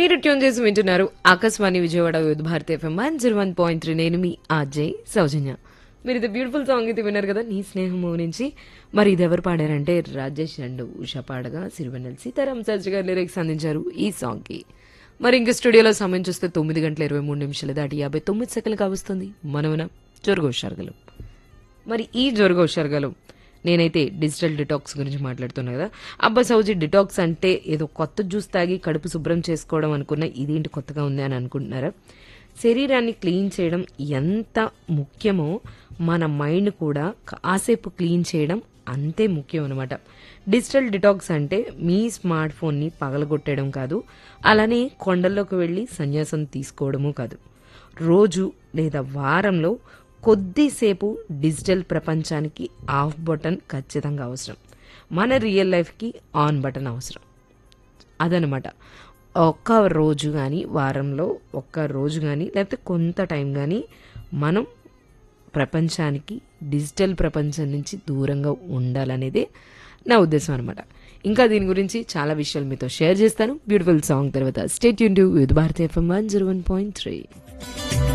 మీరు ట్యూన్ చేసి వింటున్నారు Akashvani Vijayawada Vividha Bharati FM one zero one point three నేను మీ అజయ్ సౌజన్య మీరు ఇది బ్యూటిఫుల్ సాంగ్ అయితే విన్నారు కదా నీ స్నేహము నుంచి మరి ఇది ఎవరు పాడారంటే రాజేష్ అండ్ ఉషా పాడగా సిరివెన్నెల సీతారాం శాస్త్రి గారు లిరిక్స్ అందించారు ఈ సాంగ్కి మరి ఇంక స్టూడియోలో సమయం చూస్తే తొమ్మిది గంటల ఇరవై మూడు నిమిషాలు దాటి యాభై తొమ్మిది సెకండ్లు కావస్తుంది మనమున జోరుగోషార్గలు మరి ఈ జోరుగోషార్గలు నేనైతే డిజిటల్ డిటాక్స్ గురించి మాట్లాడుతున్నా కదా అబ్బా సౌజీ డిటాక్స్ అంటే ఏదో కొత్త జ్యూస్ తాగి కడుపు శుభ్రం చేసుకోవడం అనుకున్న ఇదేంటి కొత్తగా ఉంది అని అనుకుంటున్నారా శరీరాన్ని క్లీన్ చేయడం ఎంత ముఖ్యమో మన మైండ్ కూడా కాసేపు క్లీన్ చేయడం అంతే ముఖ్యం అనమాట డిజిటల్ డిటాక్స్ అంటే మీ స్మార్ట్ ఫోన్ని పగలగొట్టడం కాదు అలానే కొండల్లోకి వెళ్ళి సన్యాసం తీసుకోవడము కాదు రోజు లేదా వారంలో కొద్దిసేపు డిజిటల్ ప్రపంచానికి ఆఫ్ బటన్ ఖచ్చితంగా అవసరం మన రియల్ లైఫ్కి ఆన్ బటన్ అవసరం అదనమాట ఒక్క రోజు కానీ వారంలో ఒక్క రోజు కానీ లేకపోతే కొంత టైం కానీ మనం ప్రపంచానికి డిజిటల్ ప్రపంచం నుంచి దూరంగా ఉండాలనేదే నా ఉద్దేశం అనమాట ఇంకా దీని గురించి చాలా విషయాలు మీతో షేర్ చేస్తాను బ్యూటిఫుల్ సాంగ్ తర్వాత స్టేట్ యూన్ to with Bharati FM one zero one point three